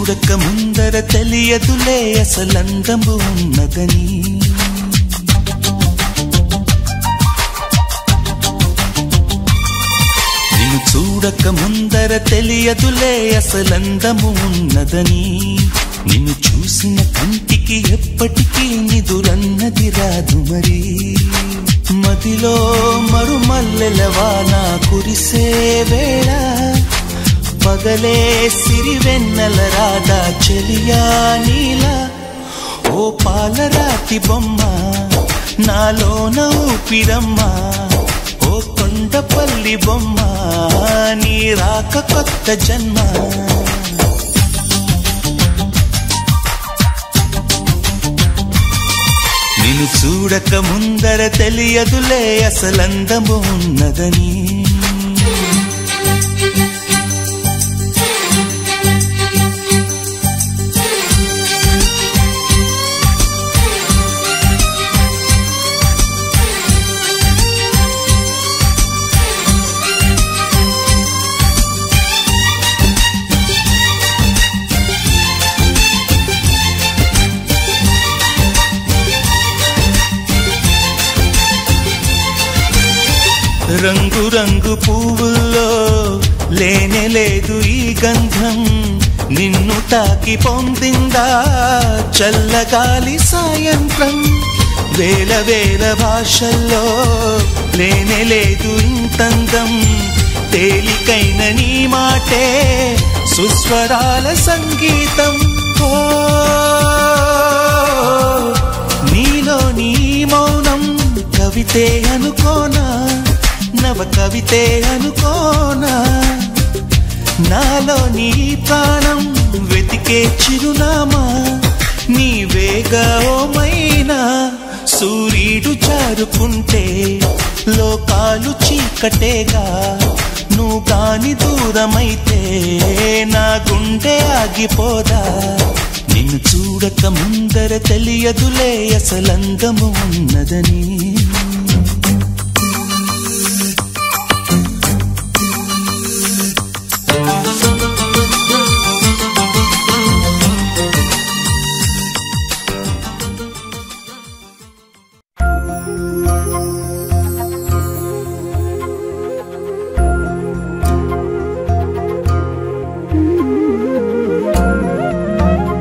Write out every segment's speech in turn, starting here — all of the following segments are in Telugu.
చూడక ముందర తెలియదులే అసలందము ఉన్నదని నిన్ను చూడక ముందర తెలియదులే అసలందము ఉన్నదని నిన్ను చూసిన కంటికి ఎప్పటికీ నిదురన్నది రాదు మరి మదిలో మరుమల్లెలవాన కురిసే వేళ పగలే సిరివెన్నెల రాధా చెలియా నీలా ఓ పాలరాతి బొమ్మ నాలోన ఊపిరమ్మ ఓ కొండపల్లి బొమ్మ నీ రాక కొత్త జన్మ నిన్ను చూడక ముందర తెలియదులే అసలందము ఉన్నదని రంగు రంగు పువ్వుల్లో లేనే లేదు ఈ గంధం నిన్ను తాకి పొందిందా చల్లగాలి సాయంత్రం వేల వేల భాషల్లో లేనే లేదు ఇంతందం తేలికైన నీ మాటే సుస్వరాల సంగీతం ఓ నీలో నీ మౌనం కవితే అనుకోనా నవ కవితే అనుకోనా నాలో నీ ప్రాణం వెతికే చిరునామా నీ వేగమైనా సూర్యుడు జారుకుంటే లోకాలు చీకటేగా నువ్వు కాని దూరమైతే నా గుండె ఆగిపోదా నిన్ను చూడక ముందర తెలియదులే అసలందము ఉన్నదని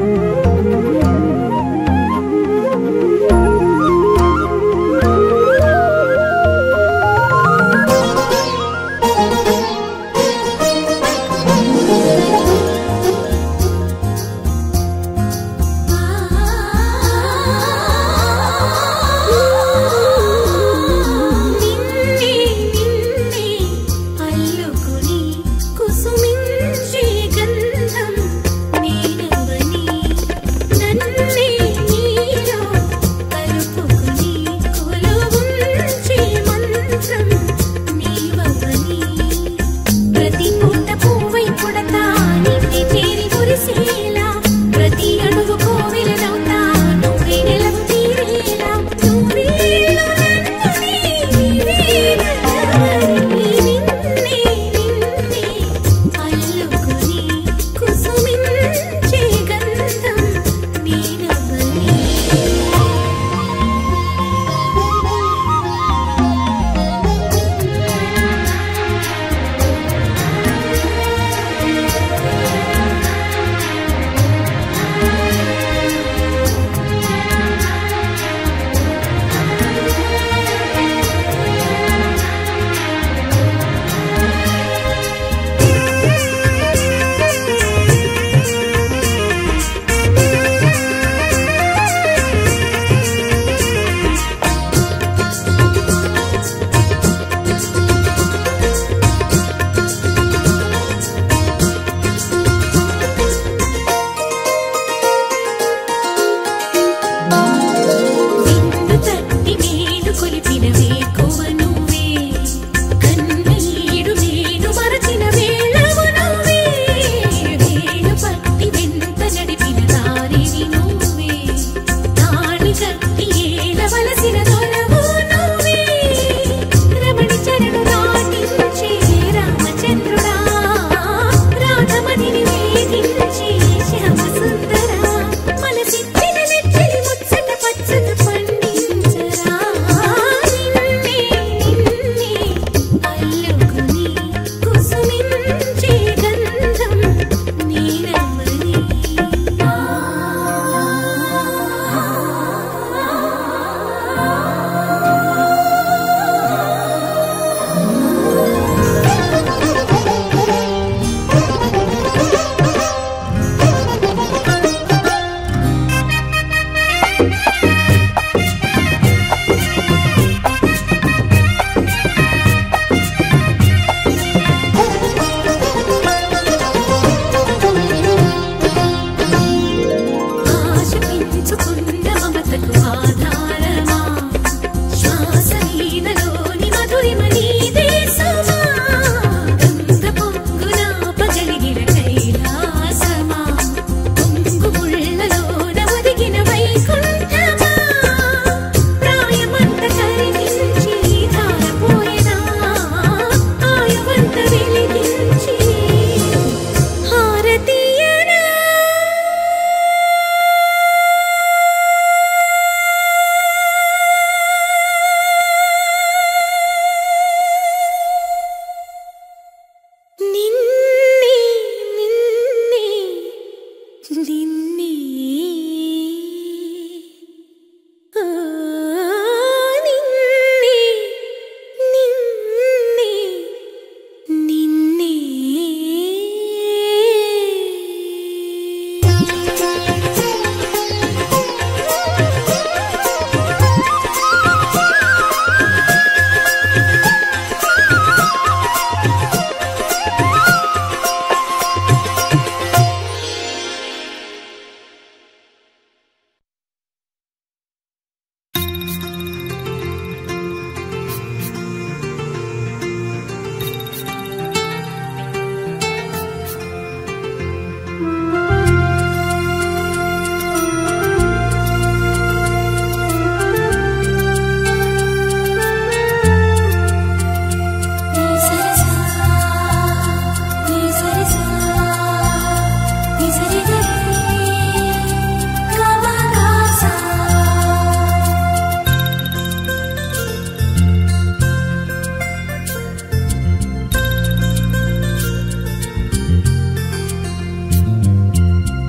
ఆ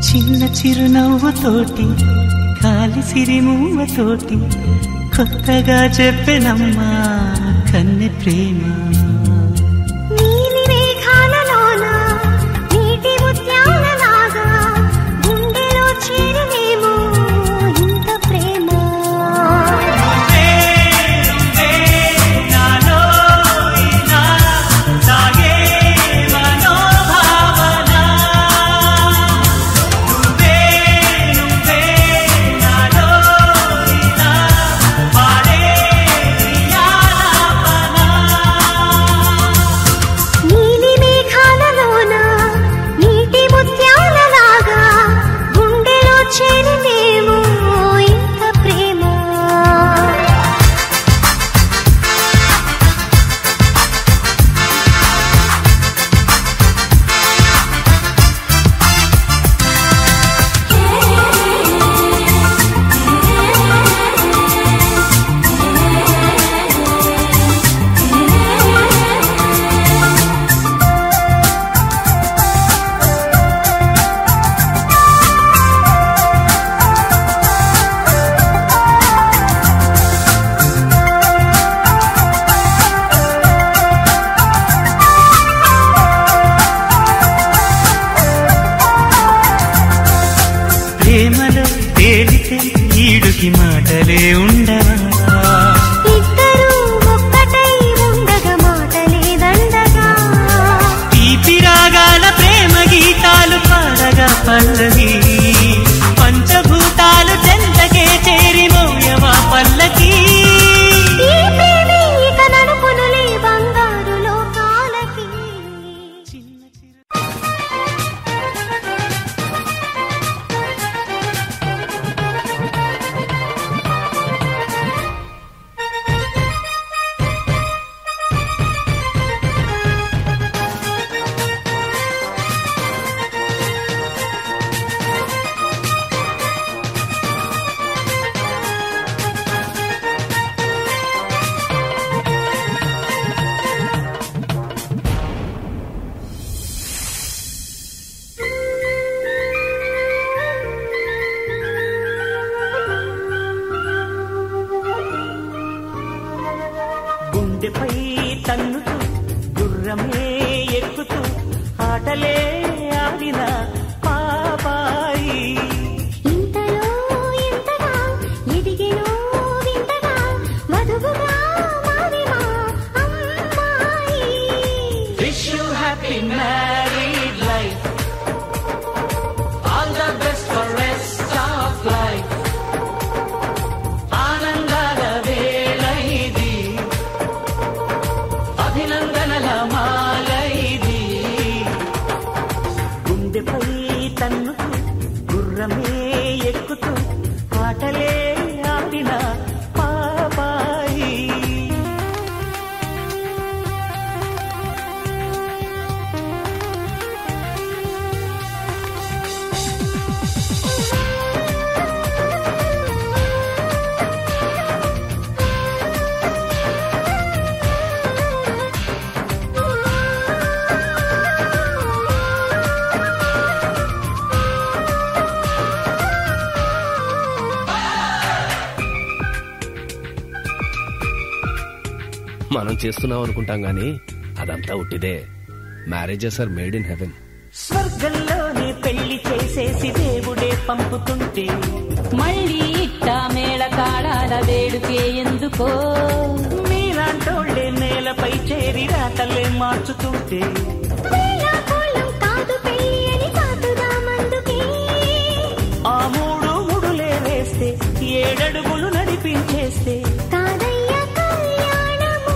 చిన్న చిరునవ్వుతోటి కాలి సిరిమూవతోటి కొత్తగా చెప్పెనమ్మా కన్నె ప్రేమ నీలి మేఘాలలోన నీటి ముత్యాలలాగా గుండెలో చేరినేమో ఇంత ప్రేమ నీలి మేఘాలలోన నీటి ముత్యాలలాగా గుండెలో చేరినేమో ఇంత ప్రేమ ప్రేమలో తేలితే ఈడుకి మాటలే ఉండవా ఇద్దరూ ఒక్కటై ఉండగా మాటలే దండగా తీపి రాగాల ప్రేమ గీతాలు పాడగా పల్లవి పంచభూతాలు చెంతకే చేరి మౌయవా పల్లకి ఈ ప్రేమే ఇక నడుపునులే బంగారు లోకాలకి చిన్న చిరు గుండెపై తన్నుతూ గుర్రమే ఎక్కుతూ ఆటలే ఆడిన పాపాయి ఇంతలో ఇంతగా ఎదిగెనో వింతగా వధువుగా మారిన అమ్మాయి wish you happy married life all the best for rest of life ఆనందాల వేళ ఇది అభినందనల మాల ఇది గుండెపై తన్నుతూ గుర్రమే ఎక్కుతూ ఆటలే ఆడిన పాపాయి మనం చేస్తున్నాం అనుకుంటాం గానీ అదంతా ఉట్టిదే marriages are made in heaven స్వర్గంలోనే పెళ్లి చేసేసి దేవుడే పంపుతుంటే మళ్ళీ ఇట్టా మేళ తాళాల వేడుకే ఎందుకో మీలాంటోళ్ళే నేలపై చేరి రాతలే మార్చుతుంటే వేళాకోళం కాదు పెళ్ళి అని కాదుగా మందుకే ఆ మూడు ముడులే వేస్తే ఏడడుగులు నడిపించేస్తే కాదయ్య కళ్యాణము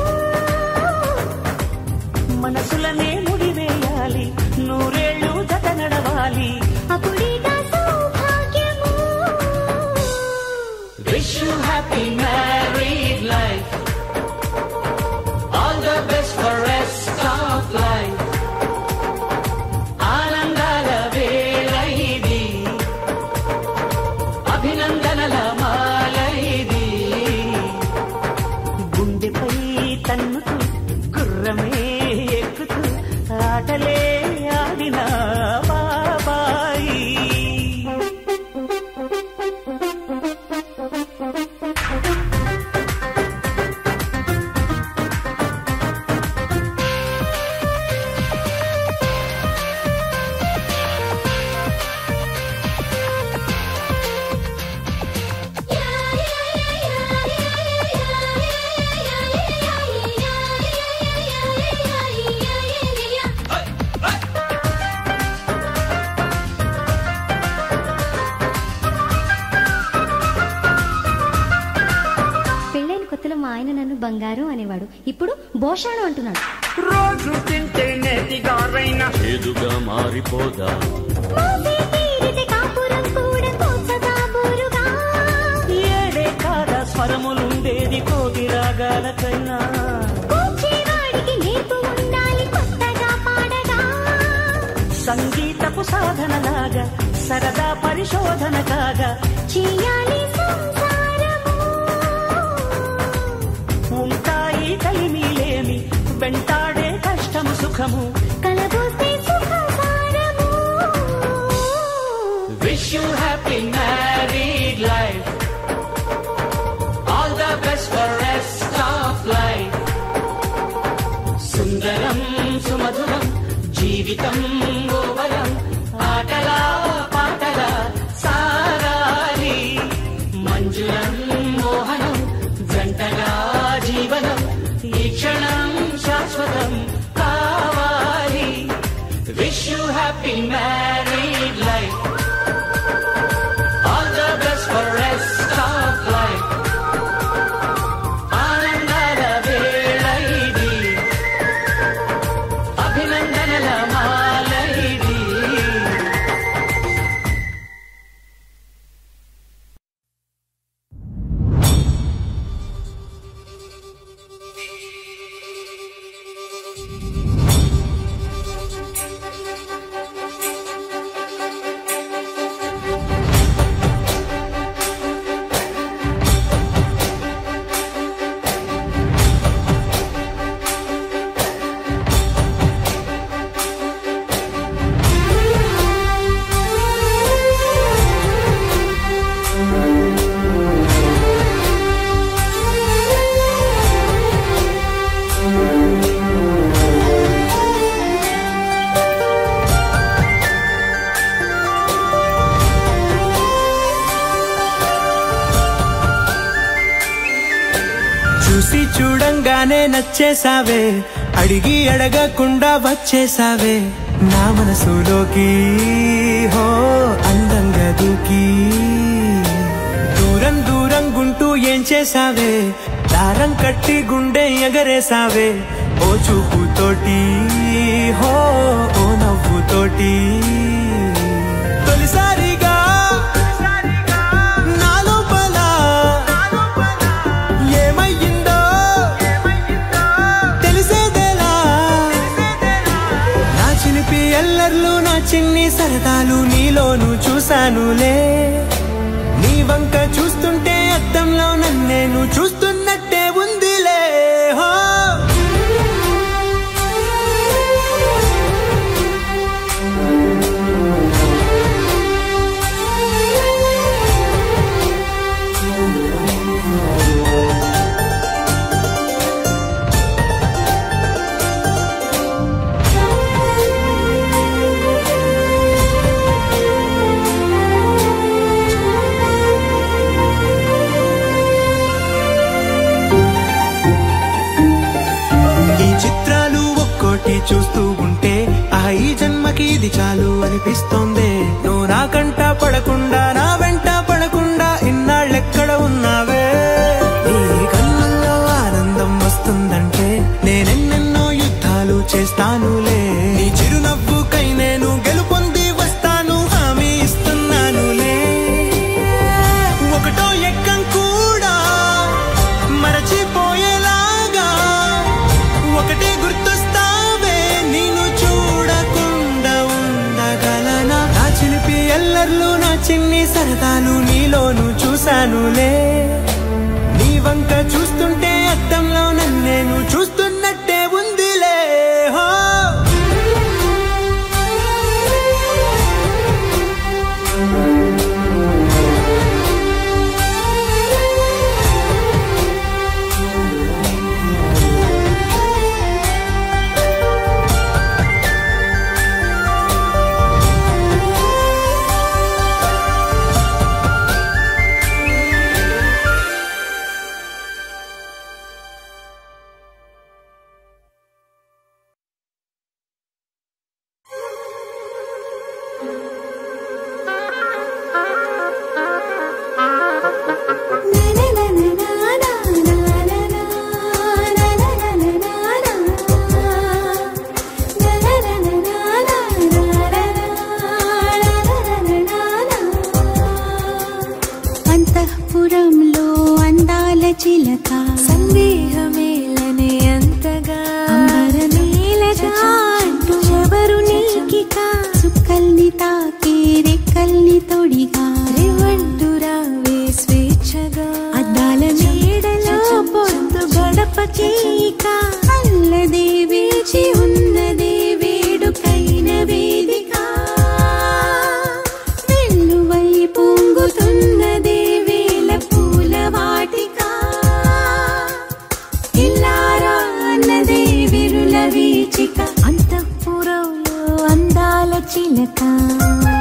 మనసులనే ముడివేయాలి నూరేళ్లు జత నడవాలి అప్పుడిగా సౌభాగ్యము wish you happy married life all the best for rest of life ఆనందాల వేళ ఇది అభినందనల మాల ఇది గుండెపై తన్నుతూ గుర్రమే ఎక్కుతూ ఆటలే ఆడిన బాబాయి ఆయన నన్ను బంగారం అనేవాడు ఇప్పుడు బోషాణం అంటున్నాడు రోజు తింటే నేతిగారైన చేదుగా మారిపోదా మోసే తీరితే కాపురం కూడా కోసగా బోరుగా ఏడే కాదా స్వరములుండేది కోటి రాగాలకైనా కూర్చేవాడికి నేర్పు ఉండాలి కొత్తగా పాడగా సంగీతపు సాధనలాగా సరదా పరిశోధన కాగా చేయాలి సంసారము ఉంటాయి కలిమిలేమి వెంటాడే కష్టము సుఖము కలబోస్తే సుఖసారము wish you happy married life all the best for rest of life సుందరం సుమధురం జీవితం గోవరం ఆటలా పాటల సారాలి మంజురం మోహనం జంటగా జీవనం ఈ క్షణం శాశ్వతం కావాలి wish you happy married life all the best for rest of life ఆనందాల వేళ ఇది అభినందనల మాల ఇది చూసి చూడంగానే నచ్చేసావే అడిగి అడగకుండా వచ్చేసావే నా మనసులోకి హో అందంగా దూకి దూరం దూరం గుంటూ ఏం చేసావే దారం కట్టి గుండె ఎగరేసావే ఓ చూపుతోటి హో ఓ నవ్వుతోటి తొలిసారిగా నా లోపల ఏమయ్యిందో తెలిసేదేలా నా చిలిపి ఎల్లర్లు నా చిన్ని సరదాలు నీలోను చూశానులే నీ వంక చూస్తుంటే అద్దంలో నన్నేను చూస్తున్నట్టే ఉందిలే హో ఈ చిత్రాలు ఒక్కోటి చూస్తూ ఉంటే ఆ ఈ జన్మకి ఇది చాలు అనిపిస్తోంది నువ్వు నా కంట పడకుండా నా వెంట పడకుండా ఇన్నాళ్ళెక్కడ ఉన్నావే నీ కళ్ళల్లో ఆనందం వస్తుందంటే నేనెన్నెన్నో యుద్ధాలు చేస్తానులే నీ చిరునవ్వుకై నేను గెలుపొంది వస్తాను హామీ ఇస్తున్నానులే ఒకటో ఎక్కం కూడా మరచిపోయేలాగా ఒకటే గుర్తొస్తావే నేను చూడకుండా ఉండగలనా నా చిలిపి ఎల్లర్లు నా చిన్ని సరదాలు నీలోను చూశానులే నీ వంక చూస్తుంటే అద్దంలో నన్నేను చూస్తున్నట్టే ఉందిలే హో నా నా నా నా నా నా నా చేయక అల్లదే వేచి ఉన్నదే వేడుకైన వేదిక వెల్లువై పొంగుతున్నదే వేల పూల వాటిక ఇల్లారా అన్నదే విరుల వీచిక అంతఃపురంలో అందాల చిలక